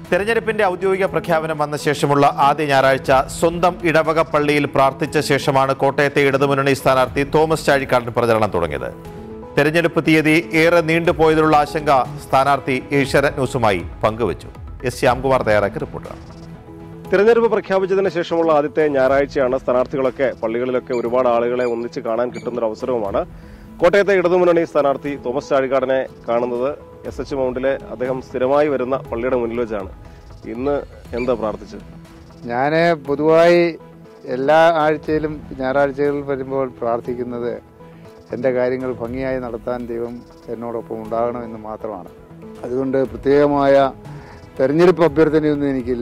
തെരഞ്ഞെടുപ്പിന്റെ ഔദ്യോഗിക പ്രഖ്യാപനം വന്ന ശേഷമുള്ള ആദ്യ ഞായറാഴ്ച സ്വന്തം ഇടവക പള്ളിയിൽ പ്രാർത്ഥിച്ച ശേഷമാണ് കോട്ടയത്തെ ഇടതുമുന്നണി സ്ഥാനാർത്ഥി തോമസ് ചാഴിക്കാടൻ പ്രചരണം തുടങ്ങിയത് തെരഞ്ഞെടുപ്പ് തീയതി ഏറെ നീണ്ടുപോയതിലുള്ള ആശങ്ക സ്ഥാനാർത്ഥി ഏഷ്യാനെറ്റ് ന്യൂസുമായി പങ്കുവച്ചു എസ് ശ്യാംകുമാർ തയ്യാറാക്കിയ റിപ്പോർട്ടാണ് തിരഞ്ഞെടുപ്പ് പ്രഖ്യാപിച്ചതിന് ശേഷമുള്ള ആദ്യത്തെ ഞായറാഴ്ചയാണ് സ്ഥാനാർത്ഥികളൊക്കെ പള്ളികളിലൊക്കെ ഒരുപാട് ആളുകളെ ഒന്നിച്ച് കാണാൻ കിട്ടുന്ന ഒരു അവസരവുമാണ് കോട്ടയത്തെ ഇടതുമുന്നണി സ്ഥാനാർത്ഥി തോമസ് ചാഴിക്കാടനെ കാണുന്നത് എസ് എച്ച് മൗണ്ടിലെ അദ്ദേഹം സ്ഥിരമായി വരുന്ന പള്ളിയുടെ മുന്നിൽ വെച്ചാണ് ഇന്ന് എന്താ പ്രാർത്ഥിച്ചത് ഞാൻ പൊതുവായി എല്ലാ ആഴ്ചയിലും ഞായറാഴ്ചകളിൽ വരുമ്പോൾ പ്രാർത്ഥിക്കുന്നത് എൻ്റെ കാര്യങ്ങൾ ഭംഗിയായി നടത്താൻ ദൈവം എന്നോടൊപ്പം ഉണ്ടാകണമെന്ന് മാത്രമാണ് അതുകൊണ്ട് പ്രത്യേകമായ തെരഞ്ഞെടുപ്പ് അഭ്യർത്ഥനയൊന്നും എനിക്കില്ല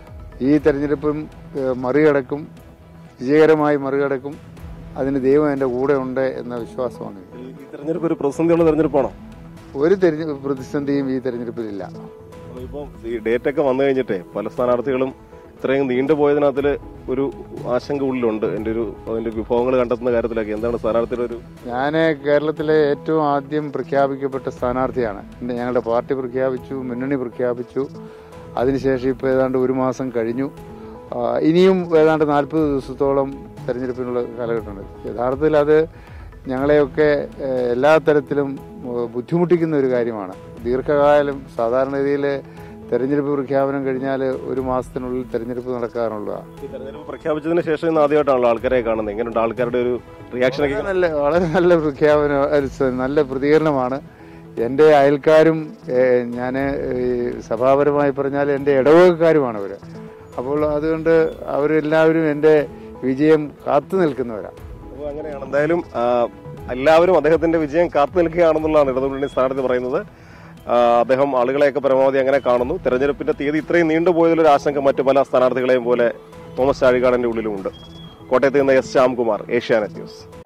ഈ തെരഞ്ഞെടുപ്പും ഏഹ്, മറികടക്കും വിജയകരമായി മറികടക്കും അതിന് ദൈവം എൻ്റെ കൂടെ ഉണ്ട് എന്ന വിശ്വാസമാണ് എനിക്ക്. ഈ ഈ തെരഞ്ഞെടുപ്പ് ഒരു പ്രതിസന്ധിയുള്ള തെരഞ്ഞെടുപ്പാണോ ഒരു തെരഞ്ഞെ പ്രതിസന്ധിയും ഈ തെരഞ്ഞെടുപ്പിലില്ല ഇപ്പം ഈ ഡേറ്റ് ഒക്കെ വന്നു കഴിഞ്ഞിട്ടേ പല സ്ഥാനാർത്ഥികളും ഇത്രയും നീണ്ടുപോയതിനകത്തിൽ ഒരു ആശങ്ക ഉള്ളിലുണ്ട് എൻ്റെ ഒരു അതിന്റെ വിഭവങ്ങൾ കണ്ടെത്തുന്ന കാര്യത്തിലൊക്കെ എന്താണ് സ്ഥാനാർത്ഥിയുടെ ഒരു ഞാൻ കേരളത്തിലെ ഏറ്റവും ആദ്യം പ്രഖ്യാപിക്കപ്പെട്ട സ്ഥാനാർത്ഥിയാണ് എൻ്റെ ഞങ്ങളുടെ പാർട്ടി പ്രഖ്യാപിച്ചു മുന്നണി പ്രഖ്യാപിച്ചു അതിനുശേഷം ഇപ്പോൾ ഏതാണ്ട് ഒരു മാസം കഴിഞ്ഞു ആ, ഇനിയും ഏതാണ്ട് നാൽപ്പത് ദിവസത്തോളം തെരഞ്ഞെടുപ്പിനുള്ള കാലഘട്ടമുണ്ട് യഥാർത്ഥത്തിൽ അത് ഞങ്ങളെയൊക്കെ ഏഹ്, എല്ലാ തരത്തിലും ഏഹ്, ബുദ്ധിമുട്ടിക്കുന്ന ഒരു കാര്യമാണ് ദീർഘകാലം സാധാരണഗതിയിൽ തെരഞ്ഞെടുപ്പ് പ്രഖ്യാപനം കഴിഞ്ഞാൽ ഒരു മാസത്തിനുള്ളിൽ തെരഞ്ഞെടുപ്പ് നടക്കാറുള്ളതാണ് ഈ തെരഞ്ഞെടുപ്പ് പ്രഖ്യാപിച്ചതിന് ശേഷം ഇന്ന് ആദ്യമായിട്ടാണല്ലോ ആൾക്കാരെ കാണുന്നത് എങ്ങനെയുണ്ട് ആൾക്കാരുടെ ഒരു റിയാക്ഷൻ ഒക്കെ വളരെ നല്ല വളരെ നല്ല പ്രഖ്യാപനം ഒരു സ- നല്ല പ്രതികരണമാണ് എൻ്റെ അയൽക്കാരും ഞാൻ സഭാപരമായി പറഞ്ഞാൽ എൻ്റെ ഇടവകക്കാരുമാണ് അവർ അപ്പോൾ അതുകൊണ്ട് അവരെല്ലാവരും എൻ്റെ വിജയം കാത്തു നിൽക്കുന്നവരാണ് അപ്പോൾ അങ്ങനെയാണ് എന്തായാലും ആ, എല്ലാവരും അദ്ദേഹത്തിന്റെ വിജയം കാത്തു നിൽക്കുകയാണെന്നുള്ളതാണ് ഇടതുമുന്നണി സ്ഥാനാർത്ഥി പറയുന്നത് ആ, അദ്ദേഹം ആളുകളെയൊക്കെ പരമാവധി അങ്ങനെ കാണുന്നു തെരഞ്ഞെടുപ്പിന്റെ തീയതി ഇത്രയും നീണ്ടുപോയതിലൊരു ആശങ്ക മറ്റു പല സ്ഥാനാർത്ഥികളെയും പോലെ തോമസ് ചാഴികാടന്റെ ഉള്ളിലുമുണ്ട് കോട്ടയത്ത് നിന്ന് എസ് ശ്യാംകുമാർ ഏഷ്യാനെറ്റ് ന്യൂസ്